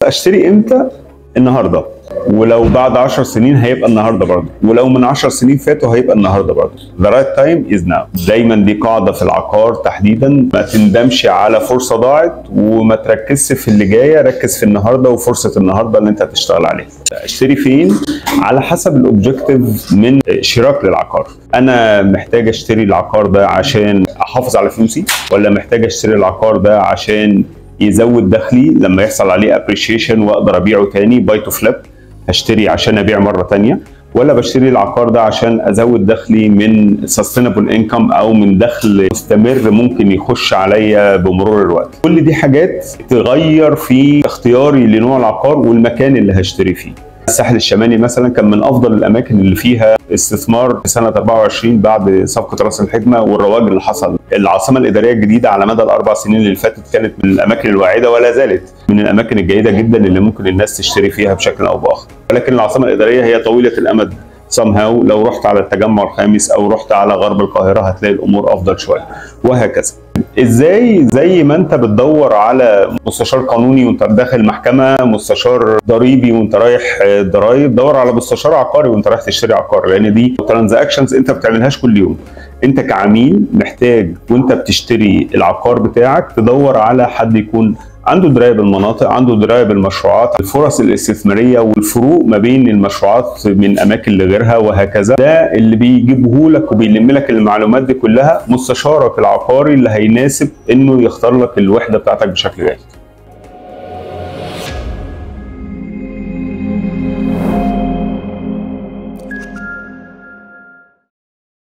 اشتري امتى النهارده ولو بعد 10 سنين هيبقى النهارده برضه ولو من 10 سنين فاتوا هيبقى النهارده برضه the right time is now دايما دي قاعده في العقار تحديدا ما تندمش على فرصه ضاعت وما تركزش في اللي جايه ركز في النهارده وفرصه النهارده اللي انت هتشتغل عليها اشتري فين على حسب الاوبجيكتيف من شراك للعقار انا محتاج اشتري العقار ده عشان احافظ على فلوسي ولا محتاج اشتري العقار ده عشان يزود دخلي لما يحصل عليه ابريشيشن واقدر ابيعه تاني باي تو فليب هشتري عشان ابيع مره تانية ولا بشتري العقار ده عشان ازود دخلي من سستينبل انكم او من دخل مستمر ممكن يخش عليا بمرور الوقت كل دي حاجات تغير في اختياري لنوع العقار والمكان اللي هشتري فيه الساحل الشمالي مثلا كان من افضل الاماكن اللي فيها استثمار في سنه 24 بعد صفقه راس الحكمه والرواج اللي حصل. العاصمه الاداريه الجديده على مدى الاربع سنين اللي فاتت كانت من الاماكن الواعده ولا زالت من الاماكن الجيده جدا اللي ممكن الناس تشتري فيها بشكل او باخر. ولكن العاصمه الاداريه هي طويله الامد somehow لو رحت على التجمع الخامس او رحت على غرب القاهره هتلاقي الامور افضل شويه وهكذا. ازاي زي ما انت بتدور على مستشار قانوني وانت داخل محكمه مستشار ضريبي وانت رايح ضرايب دور على مستشار عقاري وانت رايح تشتري عقار لان دي ترانزاكشنز انت ما بتعملهاش كل يوم انت كعميل محتاج وانت بتشتري العقار بتاعك تدور على حد يكون عنده درايه بالمناطق عنده درايه بالمشروعات الفرص الاستثماريه والفروق ما بين المشروعات من اماكن لغيرها وهكذا ده اللي بيجيبه لك وبيلم لك المعلومات دي كلها مستشارك العقاري اللي هيناسب انه يختار لك الوحده بتاعتك بشكل جيد